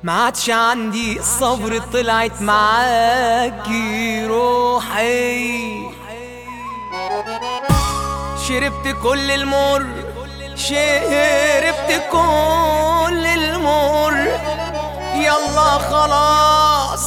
ما عادش عندي الصبر طلعت معاكي روحي شربت كل المر شربت كل المر يلا خلاص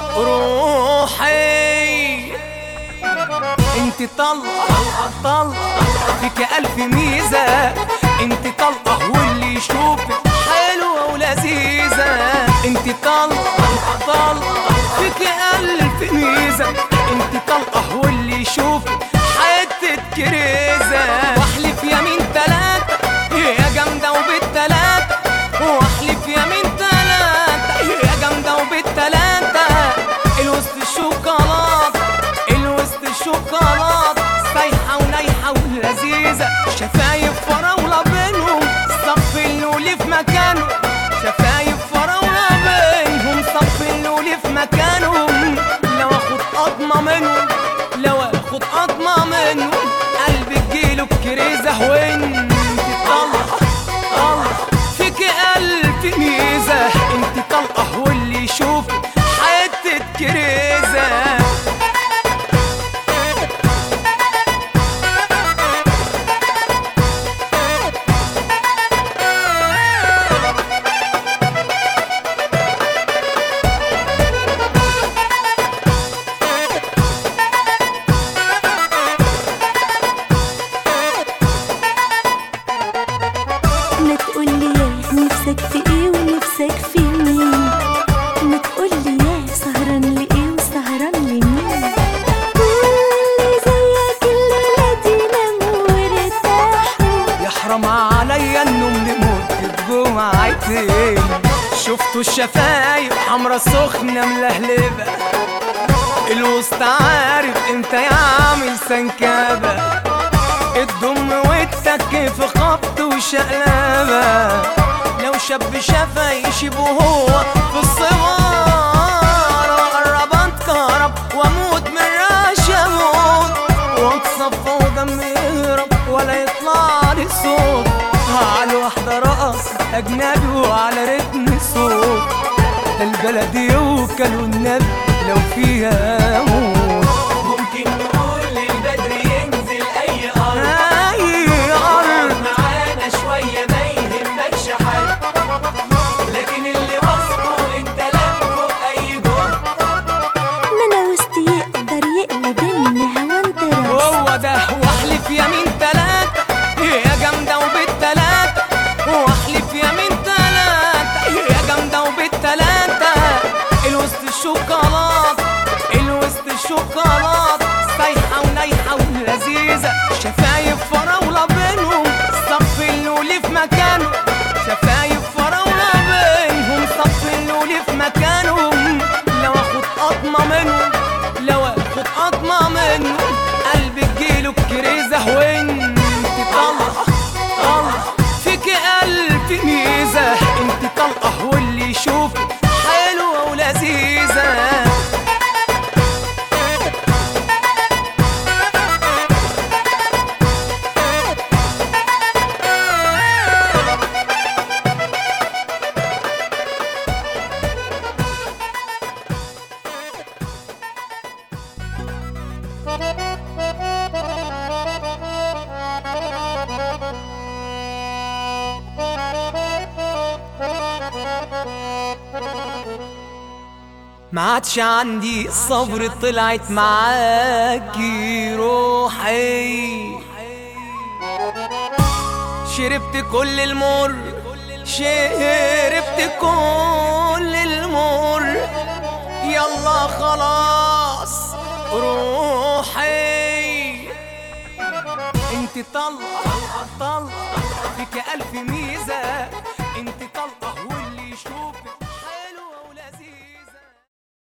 روحي انت طلقة طلقة فيك ألف ميزة انت طلقة واللي يشوفك حلوة ولذيذة انت طلقة طلقة فيك ألف ميزة انت طلقة واللي يشوفك حتة كريزة واحلف يمين تلاتة يا جامدة وبالتلاتة واحلف يمين تلاتة يا جامدة وبالتلاتة الوسط الشوكولاتة الوسط الشوكولاتة سايحة ونايحة ولذيذة شفايف فراولة بينهم صف اللولي في مكانه شفايف فراولة بينهم صف اللولي في مكانهم لو اخد قطمة منهم لو اخد قطمة منهم قلبي تجيله بكريزة وانت طلقة طلقة فيك ألف ميزة انت طلقة واللي يشوفك حتة كريزة ما تقولي يا نفسك في ايه ونفسك في مين ما تقولي يا سهران لايه وسهران لمين واللي زيك الليلة دي ناموا وارتاحوا يحرم عليا النوم لمدة جمعتين شفتوا الشفايف حمرا سخنة ملهلبة الوسط عارف امتى يعمل سنكابة الضم والتك في خبط وشقلبة لو شاب شافا يشيبه هو في الصغار وقرب اتكهرب واموت من رعش اموت واتصفى ودم يهرب ولا يطلع لي صوت على واحدة رقص أجنبي وعلى رتم صوت ده البلد يوكل والنبي لو فيها موت ممكن نقول للبدر ينزل اي ارض أي أرض معانا شويه ما يهمكش حد لكن اللي وصفه انت لمه اي جهد ما انا وسط يقدر يقلب الهوا انت راس هو ده واحلف يمين تلاتة يا جامدة وبالتلاتة واحلف يمين تلاتة يا جامدة وبالتلاتة الوسط الشوكولاتة الوسط الشوكولاتة سايحة ونايحة ولذيذة شفايف فراولة بينهم صف اللولي في مكانه شفايف فراولة بينهم صف اللولي في مكانهم لو اخد قطمة منهم لو اخد قطمة منهم قلبي تجيله بكريزة وانت طلقة طلقة فيك ألف ميزة انت طلقة واللي يشوفك حلوة ولذيذة ما عادش عندي الصبر طلعت معاكي روحي شربت كل المر شربت كل المر يلا خلاص روحي انت طلقة طلقة فيك ألف ميزة